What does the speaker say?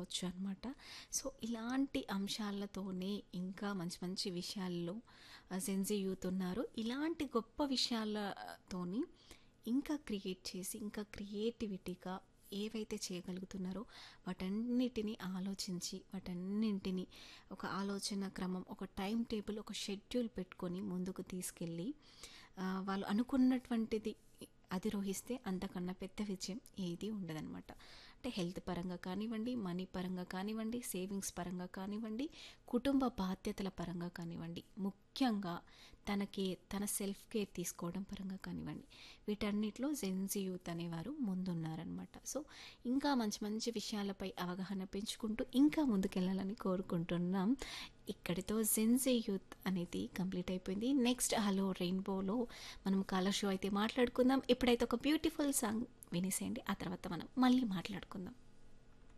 చెప్పుకోవచ్చు అనమాట సో ఇలాంటి అంశాలతోనే ఇంకా మంచి మంచి విషయాల్లో సెన్జీ యూత్ ఉన్నారు ఇలాంటి గొప్ప విషయాలతోని ఇంకా క్రియేట్ చేసి ఇంకా క్రియేటివిటీగా ఏవైతే చేయగలుగుతున్నారో వాటన్నిటిని ఆలోచించి వాటన్నింటిని ఒక ఆలోచన క్రమం ఒక టైం టేబుల్ ఒక షెడ్యూల్ పెట్టుకొని ముందుకు తీసుకెళ్ళి ఆ, వాళ్ళు అనుకున్నటువంటిది అధిరోహిస్తే అంతకన్నా పెద్ద విజయం ఏది ఉండదన్నమాట అంటే హెల్త్ పరంగా కానివ్వండి మనీ పరంగా కానివ్వండి సేవింగ్స్ పరంగా కానివ్వండి కుటుంబ బాధ్యతల పరంగా కానివ్వండి ముఖ్యంగా తనకి తన సెల్ఫ్ కేర్ తీసుకోవడం పరంగా కానివ్వండి వీటన్నిటిలో జెన్జీ యూత్ అనేవారు ముందున్నారనమాట సో ఇంకా మంచి మంచి విషయాలపై అవగాహన పెంచుకుంటూ ఇంకా ముందుకెళ్ళాలని కోరుకుంటున్నాం ఇక్కడితో జెన్జీ యూత్ అనేది కంప్లీట్ అయిపోయింది నెక్స్ట్ హలో రెయిన్బోలో మనం కలర్ షో అయితే మాట్లాడుకుందాం ఇప్పుడైతే ఒక బ్యూటిఫుల్ సాంగ్ వినేసేయండి ఆ తర్వాత మనం మళ్ళీ మాట్లాడుకుందాం